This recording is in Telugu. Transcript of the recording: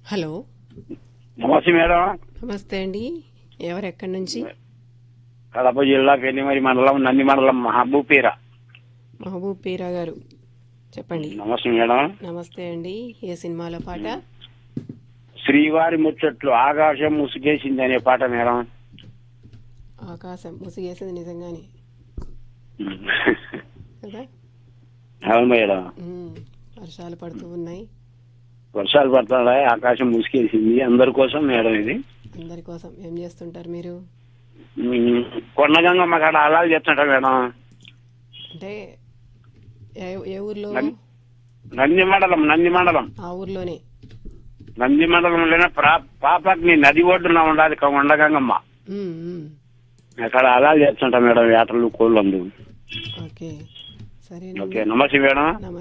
హలో నమస్తే మేడం నమస్తే అండి ఎవరు ఎక్కడి నుంచి కడప జిల్లా పెళ్లిమరి మండలం నంది మండలం మహబూపీర మహబూబ్ పీరా గారు చెప్పండి నమస్తే మేడం నమస్తే అండి ఏ సినిమాలో పాట శ్రీవారి ముచ్చట్లు ఆకాశం ముసుగేసింది అనే పాట మేడం ఆకాశం ముసిగేసింది నిజంగానే కదా అవును మేడం ఉమ్, వర్షాలు పడుతూ ఉన్నాయి వర్షాలు పడుతున్నాయి ఆకాశం ముసుగేసింది అందరి కోసం మేడం ఇది అందరి కోసం ఏం చేస్తుంటారు మీరు ఉమ్, కొండగంగమ్మ కాడ అలాగే చెప్తుంటా మేడం అంటే ఏ ఏ ఊర్లో నంది- నంది మండలం నంది మండలం ఆ ఊర్లోనే నంది మండలంలోనే ప్రా- పాపకి నది ఒడ్డున ఉండాలి కొండగంగమ్మ ఉమ్, ఉమ్. అక్కడ అలా చేస్తుంటా మేడం వేటలు కోళ్ళు అందు ఓకే సరే ఓకే నమస్తే మేడం నమస్తే